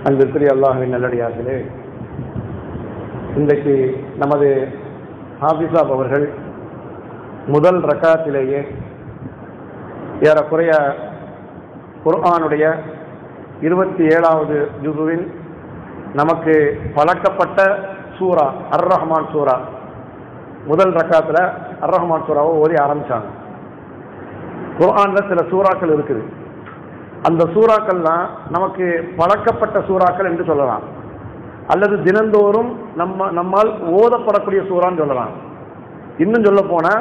அன்பிற்குரிய அல்லாஹுவின் நல்லடியார்களே இன்றைக்கு நமது ஹாபிசாப் அவர்கள் முதல் ரக்காத்திலேயே ஏறக்குறைய குர்ஆனுடைய இருபத்தி ஏழாவது ஜுதுவில் நமக்கு பழக்கப்பட்ட சூரா அர் ரஹ்மான் சூரா முதல் ரக்காத்தில் அர் ரஹ்மான் சூறாவை ஓதி ஆரம்பிச்சாங்க குர்ஆன்ல சில சூறாக்கள் இருக்குது அந்த சூறாக்கள்லாம் நமக்கு பழக்கப்பட்ட சூறாக்கள் என்று சொல்லலாம் அல்லது தினந்தோறும் நம்ம நம்மால் ஓதப்படக்கூடிய சூறான்னு சொல்லலாம் இன்னும் சொல்ல போனா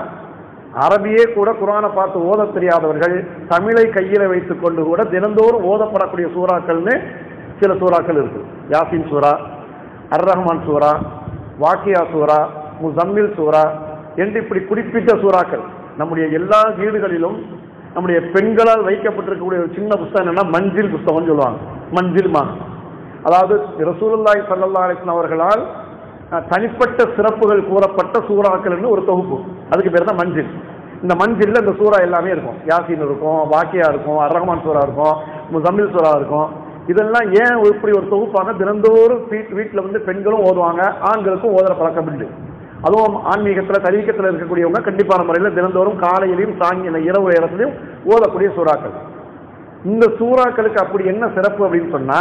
அரபியே கூட குரானை பார்த்து ஓத தெரியாதவர்கள் தமிழை கையில் வைத்துக் கொண்டு கூட தினந்தோறும் ஓதப்படக்கூடிய சூறாக்கள்னு சில சூறாக்கள் இருக்கு யாசின் சூரா அர் ரஹ்மான் சூரா வாக்கியா சூரா முசம்மில் சூரா என்று இப்படி குறிப்பிட்ட சூறாக்கள் நம்முடைய எல்லா வீடுகளிலும் நம்முடைய பெண்களால் வைக்கப்பட்டிருக்கக்கூடிய ஒரு சின்ன புஸ்தகம் என்னன்னா மஞ்சில் புஸ்தகம்னு சொல்லுவாங்க மஞ்சில்மா அதாவது ரசூலுல்லாஹி ஸல்லல்லாஹு அலைஹி வஸல்லம் அவர்களால் அஹ், தனிப்பட்ட சிறப்புகள் கூறப்பட்ட சூறாக்கள்னு ஒரு தொகுப்பு அதுக்கு பேர் தான் மஞ்சில் இந்த மஞ்சில்ல இந்த சூறா எல்லாமே இருக்கும் யாசின் இருக்கும் வாக்கியா இருக்கும் அர் ரஹ்மான் சூரா இருக்கும் முசம்மில் சூரா இருக்கும் இதெல்லாம் ஏன் இப்படி ஒரு தொகுப்பாக தினந்தோறும் வீட் வீட்டில் வந்து பெண்களும் ஓதுவாங்க ஆண்களுக்கும் ஓதுற பழக்கம் உண்டு அதுவும் ஆன்மீகத்தில் தரீக்கத்தில் இருக்கக்கூடியவங்க கண்டிப்பான முறையில் தினந்தோறும் காலையிலையும் சாயங்காலம் இரவு நேரத்திலையும் ஓதக்கூடிய சூறாக்கள் இந்த சூறாக்களுக்கு அப்படி என்ன சிறப்பு அப்படின்னு சொன்னா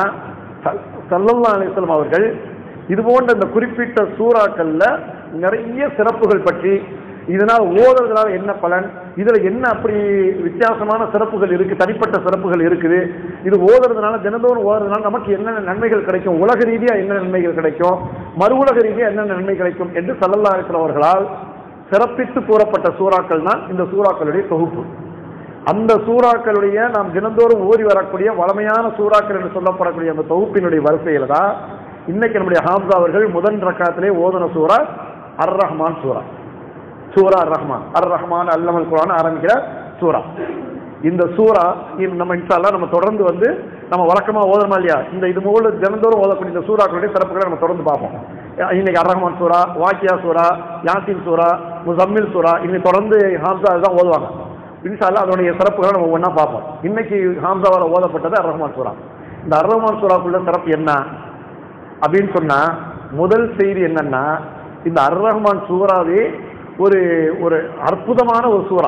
சல்லல்லா அலிஸ்லாம் அவர்கள் இது போன்ற இந்த குறிப்பிட்ட சூறாக்கள்ல நிறைய சிறப்புகள் பற்றி இதனால் ஓதுறதுனால என்ன பலன் இதுல என்ன அப்படி வித்தியாசமான சிறப்புகள் இருக்கு தனிப்பட்ட சிறப்புகள் இருக்குது இது ஓதுறதுனால தினந்தோறும் ஓதுறதுனால நமக்கு என்னென்ன நன்மைகள் கிடைக்கும் உலக ரீதியா என்ன நன்மைகள் கிடைக்கும் மறு உலக ரீதியா என்ன நன்மை கிடைக்கும் என்று சல்லல்லா அலிஸ்லாம் அவர்களால் சிறப்பித்து கூறப்பட்ட சூறாக்கள் தான் இந்த சூறாக்களுடைய தொகுப்பு அந்த சூறாக்களுடைய நாம் தினந்தோறும் ஓதி வரக்கூடிய வளமையான சூறாக்கள் என்று சொல்லப்படக்கூடிய அந்த தொகுப்பினுடைய வரிசையில தான் இன்னைக்கு நம்முடைய ஹாம்சா அவர்கள் முதன் ரக்காத்திலே ஓதன சூரா அர் ரஹ்மான் சூரா சூரா அர் ரஹ்மான் அர் ரஹ்மான் அல்லமல் குரான் ஆரம்பிக்கிற சூரா இந்த சூரா இது நம்ம இன்ஷால்லா நம்ம தொடர்ந்து வந்து நம்ம வழக்கமா ஓதணுமா இல்லையா இந்த இது மூலம் தினந்தோறும் ஓதக்கூடிய இந்த சூறாக்களுடைய சிறப்புகளை நம்ம தொடர்ந்து பார்ப்போம் இன்னைக்கு அர் ரஹ்மான் சூரா வாக்கியா சூரா யாசின் சூரா முசம்மில் சூரா இன்னைக்கு தொடர்ந்து ஹாம்சா தான் ஓதுவாங்க இன்ஷால்லா அதனுடைய சிறப்புகளை நம்ம ஒன்றா பார்ப்போம் இன்னைக்கு ஹாம்சாவால் ஓதப்பட்டது அர் ரஹ்மான் சூரா இந்த அர் ரஹ்மான் சூறாக்குள்ள சிறப்பு என்ன அப்படின்னு சொன்னா முதல் செய்தி என்னன்னா இந்த அர் ரஹ்மான் சூறாவே ஒரு ஒரு அற்புதமான ஒரு சூறா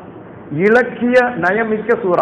இலக்கிய நயமிக்க சூறா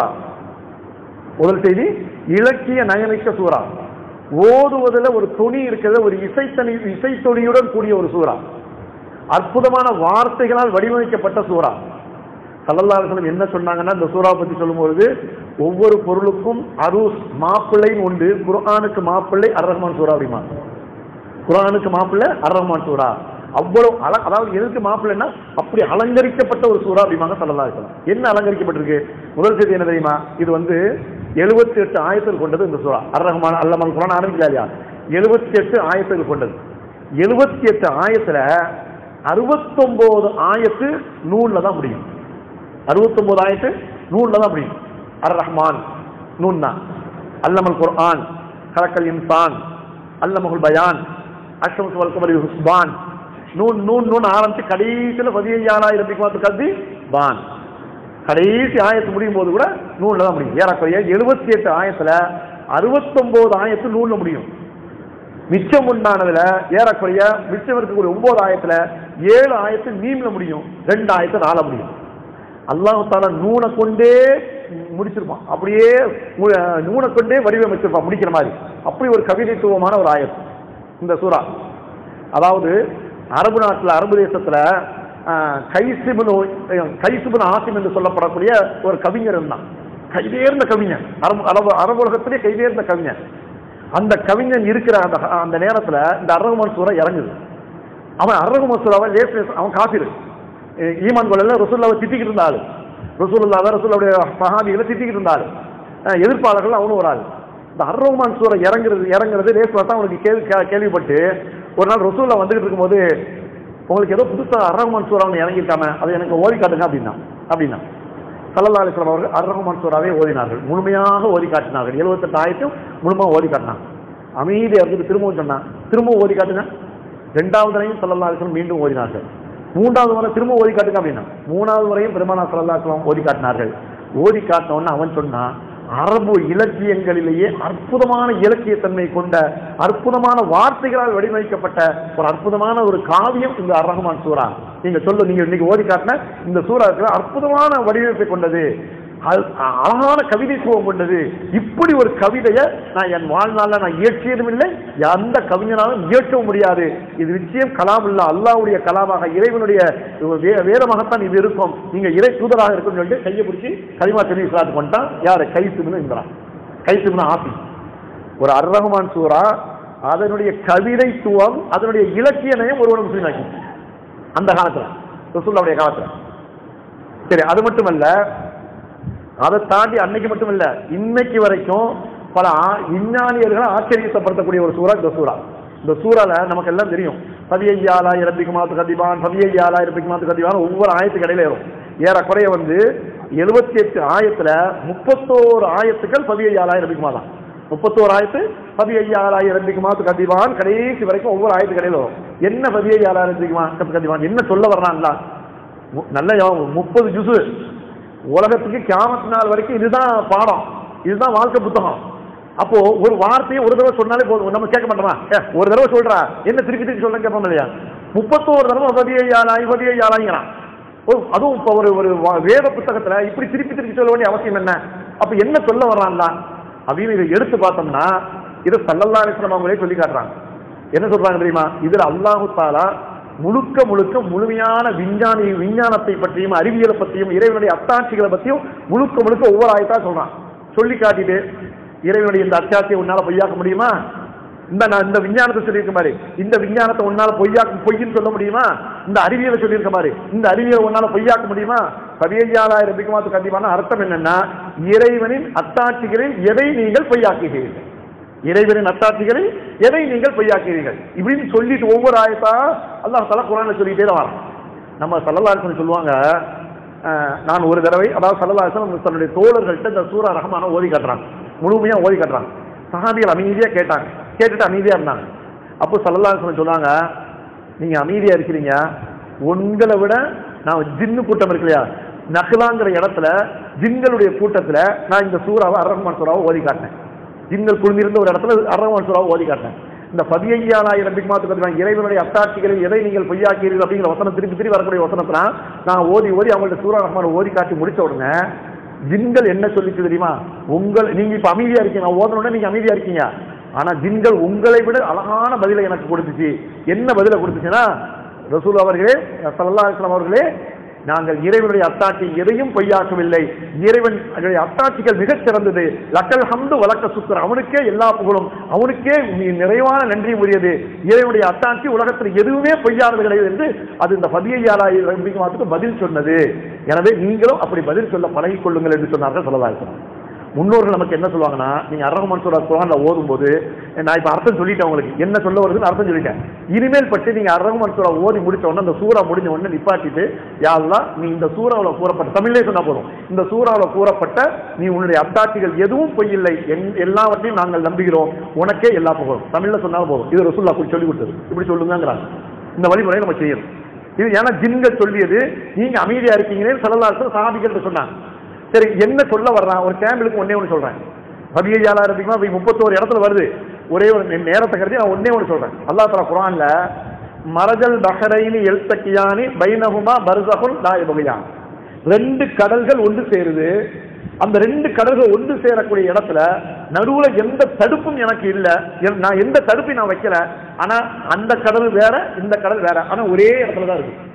முதல் செய்தி இலக்கிய நயமிக்க சூறா ஓதுவதில் ஒரு துணி இருக்கிறது ஒரு இசைத்தனி இசைத்தொனியுடன் கூடிய ஒரு சூறா அற்புதமான வார்த்தைகளால் வடிவமைக்கப்பட்ட சூறா சல்லல்லாஹு என்ன சொன்னாங்கன்னா இந்த சூறாவை பத்தி சொல்லும்பொழுது ஒவ்வொரு பொருளுக்கும் அரூஸ் மாப்பிள்ளைன்னு உண்டு குர்ஆனுக்கு மாப்பிள்ளை அர் ரஹ்மான் சூறா அப்படிமா குர்ஆனுக்கு மாப்பிள்ளை அர் ரஹ்மான் சூறா அவ்வளவு அல அதாவது எதுக்கு மாப்பிள்ளைன்னா அப்படி அலங்கரிக்கப்பட்ட ஒரு சூறா அப்படிமாங்க சல்லல்லாஹு அலைஹி வஸல்லம் என்ன அலங்கரிக்கப்பட்டிருக்கு முதல் செய்தி என்ன தெரியுமா இது வந்து எழுபத்தி எட்டு ஆயத்தில் கொண்டது இந்த சூறா அர் ரஹ்மான் அல்லமான் குர்ஆன் ஆரம்பிக்கல இல்லையா எழுபத்தி எட்டு ஆயத்தில் கொண்டது எழுபத்தி எட்டு ஆயத்துல அறுபத்தொன்பது ஆயத்து நூல்ல தான் முடியும் அறுபத்தொன்பது ஆயத்து நூல்ல தான் முடியும் அர் ரஹ்மான் நூன் தான் அல்லமல் குர்ஆன் கலக்கல் இன்சான் அல்லமகுல் பயான் அஷ்ரம்ஸ் வல்கமரி ஹுஸ்பான் நூன் நூன் நூன் ஆரம்பிச்சு கடைசியில் பதினைஞ்சாயிரம் பார்த்து கல்வி பான் கடைசி ஆயத்து முடியும் போது கூட நூல்ல தான் முடியும் ஏறக்குறைய எழுபத்தி எட்டு ஆயத்துல அறுபத்தொன்பது ஆயத்து நூல்ல முடியும் மிச்சம் உண்டானதுல ஏறக்குறைய மிச்சம் இருக்கக்கூடிய ஒன்பது ஆயத்துல ஏழு ஆயத்து மீன்ல முடியும் ரெண்டு ஆயத்து நாள முடியும் அல்லாஹ் தாலா நூனை கொண்டே முடிச்சிருப்பான் அப்படியே மு- நூனை கொண்டே வடிவமைச்சிருப்பான் முடிக்கிற மாதிரி அப்படி ஒரு கவிதைத்துவமான ஒரு ஆயத்து இந்த சூறா அதாவது அரபு நாட்டில் அரபு தேசத்துல ஆஹ், கைசிபுன் ஓ- கைசிபுன் ஆசிம் என்று சொல்லப்படக்கூடிய ஒரு கவிஞர் இருந்தான் கைதேர்ந்த கவிஞன் அரபு அரபு அரபு உலகத்திலே கைதேர்ந்த கவிஞன் அந்த கவிஞன் இருக்கிற அந்த அந்த நேரத்துல இந்த அரகுமான் சூறா இறங்குது அவன் அரகுமான் சூறாவை லேஸ் லேஸ் அவன் காஃபிரு ஈமான் கொள்ளல ரசூல்லாவை திட்டிக்கிட்டு இருந்தாள் ரசூல்லாவை ரசூல்லாவுடைய சஹாபிகளை திட்டிக்கிட்டு இருந்தாள் அஹ் எதிர்ப்பாளர்கள் அவனும் ஒரு ஆள் இந்த அர்ரஹ்மான் சூரை இறங்குறது இறங்குறது லேஸ் தான் அவனுக்கு கேள்வி கே- கேள்விப்பட்டு ஒரு நாள் ரசூல்லா வந்துகிட்டு இருக்கும்போது உங்களுக்கு ஏதோ புதுசா அர்ரஹ்மான் சூறா ஒன்று இறங்கியிருக்காம அதை எனக்கு ஓதி காட்டுங்க அப்படின்னா அப்படின்னா சல்லல்லா அலிஸ்லாம் அவர்கள் அர்ரஹ்மான் சூறாவே ஓதினார்கள் முழுமையாக ஓதி காட்டினார்கள் எழுபத்தெட்டு ஆயிரத்தையும் முழுமையாக ஓதி காட்டினாங்க அமைதியாக இருந்துட்டு திரும்பவும் சொன்னான் திரும்பவும் ஓதி காட்டுங்க ரெண்டாவது தடவையும் சல்லல்லா அலிஸ்லாம் மீண்டும் ஓதினார்கள் மூன்றாவது முறை திரும்ப ஓதி காட்டுங்க அப்படின்னா மூணாவது முறையும் பெருமானா சல்லல்லா அலிஸ்லாம் ஓதி காட்டினார்கள் ஓதி காட்டின உடனே அவன் சொன்னான் அரபு இலக்கியங்களிலேயே அற்புதமான இலக்கியத்தன்மை கொண்ட அற்புதமான வார்த்தைகளால் வடிவமைக்கப்பட்ட ஒரு அற்புதமான ஒரு காவியம் இந்த அர் ரஹ்மான் சூரா நீங்க சொல்லு நீங்க இன்னைக்கு ஓதி காட்டின இந்த சூறா இருக்கிற அற்புதமான வடிவமைப்பை கொண்டது அது அழகான கவிதைத்துவம் கொண்டது இப்படி ஒரு கவிதையை நான் என் வாழ்நாளில் நான் இயற்றியதும் இல்லை எந்த கவிஞனாலும் இயற்றவும் முடியாது இது நிச்சயம் கலாம் இல்ல அல்லாவுடைய கலாமாக இறைவனுடைய வே- வேதமாகத்தான் இது இருக்கும் நீங்க இறை தூதராக இருக்கும்னு சொல்லிட்டு கையை பிடிச்சி கலிமா தெரிவி இஸ்லாத்துக்கு வந்துட்டான் யாரு கைசுன்னு இந்திரான் கைசுன்னு ஆபி ஒரு அர் ரஹ்மான் சூரா அதனுடைய கவிதைத்துவம் அதனுடைய இலக்கிய நயம் ஒருவன் முஸ்லீம் ஆக்கி அந்த காலத்துல ரசூல்லாவுடைய காலத்துல சரி அது மட்டுமல்ல அதை தாண்டி அன்னைக்கு மட்டும் இல்ல இன்னைக்கு வரைக்கும் பல ஆ- விஞ்ஞானியர்கள் ஆச்சரியப்படுத்தக்கூடிய ஒரு சூறா இந்த சூறா இந்த சூறால நமக்கு எல்லாம் தெரியும் பதியையாலாயிரம் ரப்பிக்குமாத்து கதிபான் பதியையாலாயிரம் ரப்பிக்குமாத்து கதிபான் ஒவ்வொரு ஆயத்துக்கு இடையில வரும் ஏறக்குறைய வந்து எழுபத்தி எட்டு ஆயத்துல முப்பத்தோரு ஆயத்துக்கள் பதியையாலாயிரம் ரப்பிக்குமா தான் முப்பத்தோரு ஆயத்து பதியையாலாயிரம் ரப்பிக்குமாத்து கதிபான் கடைசி வரைக்கும் ஒவ்வொரு ஆயத்துக்கு இடையில வரும் என்ன பதியையாலாயிரம் ரப்பிக்குமா கதிபான் என்ன சொல்ல வர்றாங்களா நல்ல ஞாபகம். முப்பது ஜுசு உலகத்துக்கு கியாமத்து நாள் வரைக்கும் இதுதான் பாடம் இதுதான் வாழ்க்கை புத்தகம் அப்போ ஒரு வார்த்தையை ஒரு தடவை சொன்னாலே போதும் நம்ம கேட்க மாட்டோமா ஏ, ஒரு தடவை சொல்றா என்ன திருப்பி திருப்பி சொல்ல கேட்போம் இல்லையா முப்பத்தோரு தடவை பதியாளாய் பதியாளாங்கிறான் ஓ அதுவும் இப்போ ஒரு ஒரு வா- வேத புத்தகத்துல இப்படி திருப்பி திருப்பி சொல்ல வேண்டிய அவசியம் என்ன அப்ப என்ன சொல்ல வர்றான்ல அப்படின்னு இதை எடுத்து பார்த்தோம்னா இதை சல்லல்லா அலிஸ்லாம் அவங்களே சொல்லி காட்டுறாங்க என்ன சொல்றாங்க தெரியுமா இதுல அல்லாஹு தாலா முழுக்க முழுக்க முழுமையான விஞ்ஞானி விஞ்ஞானத்தை பற்றியும் அறிவியலை பற்றியும் இறைவனுடைய அத்தாட்சிகளை பற்றியும் முழுக்க முழுக்க ஒவ்வொரு ஆயத்தா சொல்றான் சொல்லி காட்டிட்டு இறைவனுடைய இந்த அத்தாட்சியை உன்னால பொய்யாக்க முடியுமா இந்த நான் இந்த விஞ்ஞானத்தை சொல்லியிருக்க மாதிரி இந்த விஞ்ஞானத்தை உன்னால பொய்யாக்க பொய்ன்னு சொல்ல முடியுமா இந்த அறிவியலை சொல்லியிருக்க மாதிரி இந்த அறிவியலை உன்னால பொய்யாக்க முடியுமா பதினைஞ்சாயிரம் பிக்குமாத்து கண்டிப்பான அர்த்தம் என்னன்னா இறைவனின் அத்தாட்சிகளில் எதை நீங்கள் பொய்யாக்குகிறீர்கள் இறைவனின் அத்தாட்சிகளை எதை நீங்கள் பொய்யாக்குறீர்கள் இப்படின்னு சொல்லிட்டு ஒவ்வொரு ஆயத்தா அல்லாஹ் தலா குரான்ல சொல்லிட்டே தான் வரான் நம்ம சல்லல்லாஹு சொல்லுவாங்க அஹ், நான் ஒரு தடவை அதாவது சல்லல்லாஹு தன்னுடைய தோழர்கள்ட்ட இந்த சூரா ரஹமான ஓதி காட்டுறாங்க முழுமையா ஓதி காட்டுறாங்க சஹாபிகள் அமைதியா கேட்டாங்க கேட்டுட்டு அமைதியா இருந்தாங்க அப்போ சல்லல்லாஹு சொன்னாங்க நீங்க அமைதியா இருக்கிறீங்க உங்களை விட நான் ஜின்னு கூட்டம் இருக்கு இல்லையா நஹ்லாங்கிற இடத்துல ஜின்களுடைய கூட்டத்துல நான் இந்த சூறாவை அரஹ்மான் சூறாவை ஓதி காட்டினேன் ஜின்கள் குழுந்திருந்த ஒரு இடத்துல அரஹ்மான் சூறாவை ஓதி காட்டினேன் இந்த பதினையாயிரம் பிக்மாத்து கத்துவாங்க இறைவனுடைய அத்தாட்சிகளில் எதை நீங்கள் பொய்யாக்கிறீர்கள் அப்படிங்கிற வசனம் திருப்பி திருப்பி வரக்கூடிய வசனத்துல நான் ஓதி ஓதி அவங்கள்ட்ட சூரா ரஹ்மான் ஓதி காட்டி முடிச்ச உடனே ஜின்கள் என்ன சொல்லிச்சு தெரியுமா உங்கள் நீங்க இப்ப அமைதியா இருக்கீங்க நான் ஓதன உடனே நீங்க அமைதியா இருக்கீங்க ஆனா ஜின்கள் உங்களை விட அழகான பதிலை எனக்கு கொடுத்துச்சு என்ன பதிலை கொடுத்துச்சுன்னா ரசூல் அவர்களே சல்லல்லாஹு அலைஹி வஸல்லம் அவர்களே நாங்கள் இறைவனுடைய அத்தாட்சி எதையும் பொய்யாக்கவில்லை இறைவன் அதனுடைய அத்தாட்சிகள் மிகச் சிறந்தது லக்கல் ஹம்து வழக்க சுத்தர் அவனுக்கே எல்லா புகழும் அவனுக்கே நீ நிறைவான நன்றி உரியது இறைவனுடைய அத்தாட்சி உலகத்தில் எதுவுமே பொய்யானது கிடையாது என்று அது இந்த பதினையாயிரம் மாதத்துக்கு பதில் சொன்னது எனவே நீங்களும் அப்படி பதில் சொல்ல பழகிக் கொள்ளுங்கள் என்று சொன்னார்கள் சொல்லலாம் முன்னோர்கள் நமக்கு என்ன சொல்லுவாங்கன்னா நீங்க அரகமன் சொல்ற குரான்ல ஓதும்போது நான் இப்ப அர்த்தம் சொல்லிட்டேன் உங்களுக்கு என்ன சொல்ல வருதுன்னு அர்த்தம் சொல்லிட்டேன் இனிமேல் பற்றி நீங்க அரகமன் சூறா ஓதி முடிச்ச உடனே அந்த சூறா முடிஞ்ச உடனே நிப்பாட்டிட்டு யாரெல்லாம் நீ இந்த சூறாவில் கூறப்பட்ட தமிழ்லே சொன்னா போதும் இந்த சூறாவில் கூறப்பட்ட நீ உன்னுடைய அத்தாட்சிகள் எதுவும் பொய்யில்லை என்- எல்லாவற்றையும் நாங்கள் நம்புகிறோம் உனக்கே எல்லா புகழும் தமிழ்ல சொன்னாலும் போதும் இது ரசூல்லா அப்படி சொல்லி கொடுத்தது இப்படி சொல்லுங்கிறாங்க இந்த வழிமுறையை நம்ம செய்யணும் இது ஏன்னா ஜின்கள் சொல்லியது நீங்க அமைதியா இருக்கீங்களே சலல்லாசம் சாபிகள் சொன்னாங்க சரி என்ன சொல்ல வர்றான் ஒரு கேம்பிளுக்கு ஒன்னே ஒன்று சொல்றேன் பதினேழாயிரம் இருக்குமா அப்படி முப்பத்தோரு இடத்துல வருது ஒரே ஒரு நே- நேரத்தை கருதி நான் ஒன்னே ஒன்று சொல்றேன் அல்லாஹ் தலா குரான்ல மரஜல் பஹரைனி எல்தக்கியானி பைனகுமா பர்சகுல் நாயபகையான் ரெண்டு கடல்கள் ஒன்று சேருது அந்த ரெண்டு கடல்கள் ஒன்று சேரக்கூடிய இடத்துல நடுவுல எந்த தடுப்பும் எனக்கு இல்ல என்- நான் எந்த தடுப்பையும் நான் வைக்கல ஆனா அந்த கடல் வேற இந்த கடல் வேற ஆனா ஒரே இடத்துல தான் இருக்கு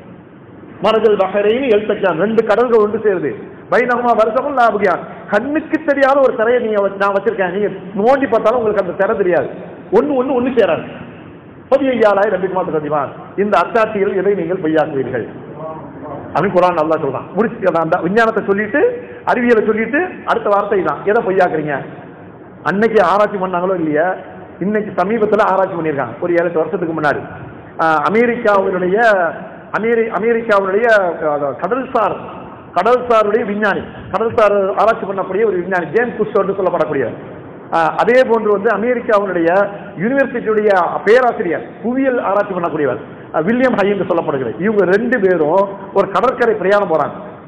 மரஜல் பஹரைனி எல்தக்கியான் ரெண்டு கடல்கள் ஒன்று சேருது பைனகுமா வருஷமும் லாபகியான் கண்ணுக்கு தெரியாத ஒரு திரையை நீங்க வச்சு- நான் வச்சிருக்கேன் நீங்க நோண்டி பார்த்தாலும் உங்களுக்கு அந்த திரை தெரியாது ஒண்ணு ஒண்ணு ஒண்ணு சேராது பதினையாயிரம் ரெண்டு மாதம் கண்டிப்பான் இந்த அத்தாட்சிகள் எதை நீங்கள் பொய்யாக்குவீர்கள் அப்படின்னு குரான் நல்லா சொல்றான் முடிச்சு அந்த- அந்த விஞ்ஞானத்தை சொல்லிட்டு அறிவியலை சொல்லிட்டு அடுத்த வார்த்தை தான் எதை பொய்யாக்குறீங்க அன்னைக்கு ஆராய்ச்சி பண்ணாங்களோ இல்லையா இன்னைக்கு சமீபத்தில் ஆராய்ச்சி பண்ணியிருக்காங்க ஒரு ஏழு எட்டு வருஷத்துக்கு முன்னாடி ஆஹ், அமெரிக்காவினுடைய அமெரி அமெரிக்காவினுடைய அஹ், கடல்சார் கடல்சாருடைய விஞ்ஞானி கடல்சார் ஆராய்ச்சி பண்ணக்கூடிய ஒரு விஞ்ஞானி ஜேம்ஸ் குஸ்டோ என்று சொல்லப்படக்கூடிய ஆஹ், அதே போன்று வந்து அமெரிக்காவினுடைய யூனிவர்சிட்டியுடைய பேராசிரியர் புவியியல் ஆராய்ச்சி பண்ணக்கூடியவர் அஹ், வில்லியம் ஹை என்று சொல்லப்படுகிறது இவங்க ரெண்டு பேரும் ஒரு கடற்கரை பிரயாணம் போறாங்க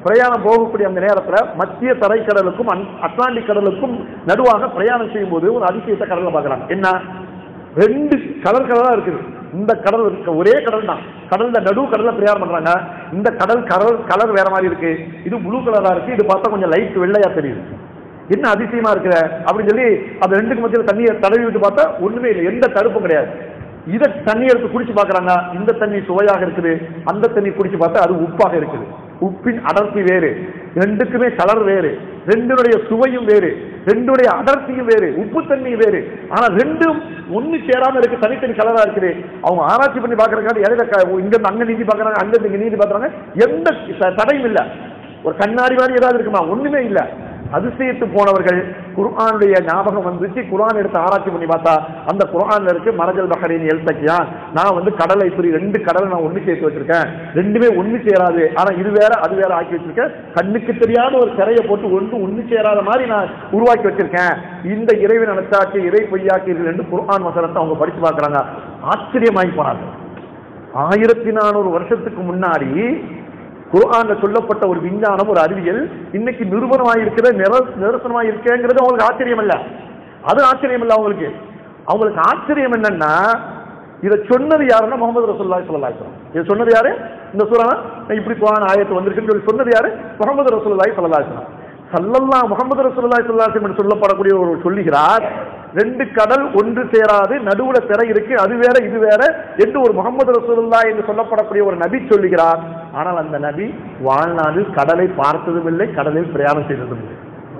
பிரயாணம் போகக்கூடிய அந்த நேரத்துல மத்திய தரைக்கடலுக்கும் அன்- அட்லாண்டிக் கடலுக்கும் நடுவாக பிரயாணம் செய்யும்போது ஒரு அதிசயத்தை கடல்ல பார்க்கறாங்க என்ன ரெண்டு கலர் கலரா இருக்குது இந்த கடல் இருக்க ஒரே கடல் தான் கடல்ல நடு கடல்ல பிரயாணம் பண்றாங்க இந்த கடல் கலர் கலர் வேற மாதிரி இருக்கு இது ப்ளூ கலரா இருக்கு இது பார்த்தா கொஞ்சம் லைட் வெள்ளையா தெரியுது என்ன அதிசயமா இருக்கிற அப்படின்னு சொல்லி அது ரெண்டுக்கு மத்தியில் தண்ணியை தடவி விட்டு பார்த்தா ஒண்ணுமே இல்லை எந்த தடுப்பும் கிடையாது இதை தண்ணி எடுத்து குடிச்சு பார்க்கறாங்க இந்த தண்ணி சுவையாக இருக்குது அந்த தண்ணி குடிச்சு பார்த்தா அது உப்பாக இருக்குது உப்பின் அடர்த்தி வேறு ரெண்டுக்குமே கலர் வேறு ரெண்டுடைய சுவையும் வேறு ரெண்டுடைய அடர்த்தியும் வேறு உப்பு தண்ணியும் வேறு ஆனா ரெண்டும் ஒண்ணு சேராம இருக்கு தனித்தனி கலரா இருக்குது அவங்க ஆராய்ச்சி பண்ணி பாக்குறதுக்காக இடையில க- இங்க இருந்து அங்க நீதி பாக்குறாங்க அங்க இருந்து இங்க நீதி பாக்குறாங்க எந்த த- தடையும் இல்ல ஒரு கண்ணாடி மாதிரி ஏதாவது இருக்குமா ஒண்ணுமே இல்ல அதிசயத்து போனவர்கள் குர்ஆனுடைய ஞாபகம் வந்துச்சு குர்ஆன் எடுத்து ஆராய்ச்சி பண்ணி பார்த்தா அந்த குர்ஆன்ல இருக்கு மரஜல் பஹரின் எல்தக்கியா நான் வந்து கடலை இப்படி ரெண்டு கடலை நான் ஒண்ணு சேர்த்து வச்சிருக்கேன் ரெண்டுமே ஒண்ணு சேராது ஆனா இது வேற அது வேற ஆக்கி வச்சிருக்கேன் கண்ணுக்கு தெரியாத ஒரு திரையை போட்டு ஒன்று ஒண்ணு சேராத மாதிரி நான் உருவாக்கி வச்சிருக்கேன் இந்த இறைவன் அனுச்சாட்சி இறை பொய்யாக்கீர்கள் என்று குர்ஆன் வசனத்தை அவங்க படிச்சு பார்க்கறாங்க ஆச்சரியமாகி போனாங்க ஆயிரத்தி நானூறு வருஷத்துக்கு முன்னாடி குர்ஆன்ல சொல்லப்பட்ட ஒரு விஞ்ஞானம் ஒரு அறிவியல் இன்னைக்கு நிரூபணமாக இருக்கிற நிரசனமாக இருக்கேங்கிறது அவங்களுக்கு ஆச்சரியம் இல்ல அது ஆச்சரியம் இல்ல அவங்களுக்கு அவங்களுக்கு ஆச்சரியம் என்னன்னா இதை சொன்னது யாருன்னா முகமது ரசூலுல்லாஹி ஸல்லல்லாஹு அலைஹி வஸல்லம் இதை சொன்னது யாரு இந்த சூரா இப்படி குர்ஆன் ஆயத்து வந்திருக்குன்னு சொல்லி சொன்னது யாரு முகமது ரசூலுல்லாஹி ஸல்லல்லாஹு அலைஹி வஸல்லம் சல்லல்லா முகமது ரசூலுல்லாஹி ஸல்லல்லாஹு அலைஹி வஸல்லம் என்று சொல்லப்படக்கூடிய ஒரு சொல்லுகிறார் ரெண்டு கடல் ஒன்று சேராது நடுவுல திரை இருக்கு அது வேற இது வேற என்று ஒரு முகமது ரசூலுல்லா என்று சொல்லப்படக்கூடிய ஒரு நபி சொல்லுகிறார் ஆனால் அந்த நபி வாழ்நாளில் கடலை பார்த்ததும் இல்லை கடலில் பிரயாணம் செய்ததும் இல்லை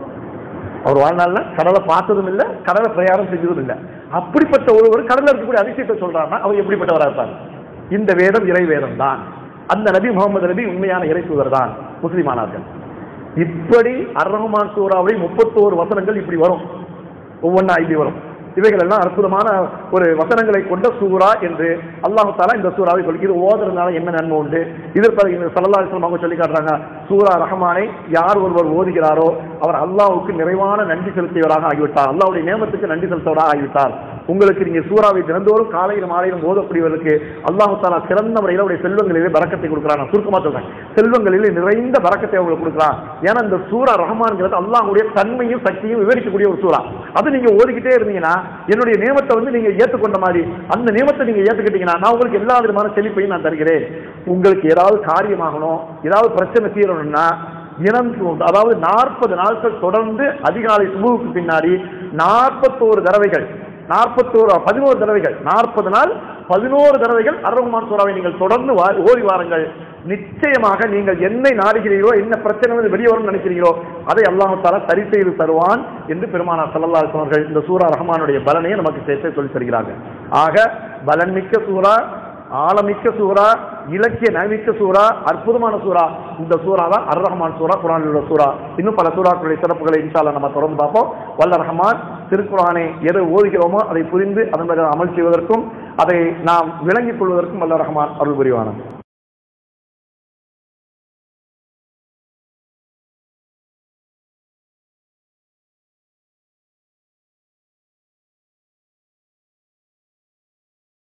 அவர் வாழ்நாள்ல கடலை பார்த்ததும் இல்லை கடலை பிரயாணம் செஞ்சதும் இல்லை அப்படிப்பட்ட ஒருவர் கடல்ல இருக்கக்கூடிய அதிசயத்தை சொல்றாருன்னா அவர் எப்படிப்பட்டவரா இருப்பார் இந்த வேதம் இறை வேதம் தான் அந்த நபி முகமது நபி உண்மையான இறை தூதர் தான் முஸ்லிமானார்கள் இப்படி அர் ரஹ்மான் சூறாவை முப்பத்தோரு வசனங்கள் இப்படி வரும் ஒவ்வொன்றா இப்படி வரும் இவைகள் எல்லாம் அற்புதமான ஒரு வசனங்களை கொண்ட சூரா என்று அல்லாஹ் தாலா இந்த சூறாவை சொல்லி இது ஓதுறதுனால என்ன நன்மை உண்டு இதற்கு சல்லல்லாஹு அவங்க சொல்லி காட்டுறாங்க சூரா ரஹ்மானை யார் ஒருவர் ஓதுகிறாரோ அவர் அல்லாஹ்வுக்கு நிறைவான நன்றி செலுத்தியவராக ஆகிவிட்டார் அல்லாஹ்வுடைய நியமத்துக்கு நன்றி செலுத்தவராக ஆகிவிட்டார் உங்களுக்கு நீங்க சூறாவை தினந்தோறும் காலையிலும் மாலையிலும் ஓதக்கூடியவர்களுக்கு அல்லாஹ் தாலா சிறந்த முறையில் அவருடைய செல்வங்களிலே பறக்கத்தை கொடுக்கிறார் நான் சுருக்கமா சொல்றேன் செல்வங்களிலே நிறைந்த பறக்கத்தை அவங்களுக்கு கொடுக்கிறான் ஏன்னா இந்த சூரா ரஹ்மான்ங்கிறது அல்லாஹ்வுடைய தன்மையும் சக்தியும் விவரிக்கக்கூடிய ஒரு சூறா அது நீங்க ஓதிக்கிட்டே இருந்தீங்கன்னா என்னுடைய நியமத்தை வந்து நீங்க ஏற்றுக்கொண்ட மாதிரி அந்த நியமத்தை நீங்க ஏத்துக்கிட்டீங்கன்னா நான் உங்களுக்கு எல்லா விதமான செழிப்பையும் நான் தருகிறேன் உங்களுக்கு ஏதாவது காரியமாகணும் ஏதாவது பிரச்சனை தீரணும்னா தினம் அதாவது நாற்பது நாட்கள் தொடர்ந்து அதிகாலை சுபுவுக்கு பின்னாடி நாற்பத்தோரு தடவைகள் நாற்பத்தோரு பதினோரு தடவைகள் நாற்பது நாள் பதினோரு தடவைகள் அருகுமான் சூறாவை நீங்கள் தொடர்ந்து வா- ஓதி வாருங்கள் நிச்சயமாக நீங்கள் என்னை நாடுகிறீர்களோ என்ன பிரச்சனை வந்து வெளியே வரும்னு நினைக்கிறீங்களோ அதை அல்லாஹு தாலா சரி செய்து தருவான் என்று பெருமானார் ஸல்லல்லாஹு அலைஹி வஸல்லம் அவர்கள் இந்த சூரா ரஹ்மானுடைய பலனையை நமக்கு சேர்த்து சொல்லி தருகிறாங்க ஆக பலன் மிக்க சூரா ஆழமிக்க சூரா இலக்கிய நயமிக்க சூரா அற்புதமான சூரா இந்த சூரா தான் அர் ரஹ்மான் சூரா குரானில் உள்ள சூரா இன்னும் பல சூறாக்களுடைய சிறப்புகளை இன்ஷால்லா நம்ம தொடர்ந்து பார்ப்போம் வல்ல ரஹ்மான் திருக்குரானை எதை ஓதுகிறோமோ அதை புரிந்து அதன் பிறகு அமல் செய்வதற்கும் அதை நாம் விளங்கிக் கொள்வதற்கும் வல்ல ரஹ்மான் அருள் புரிவானது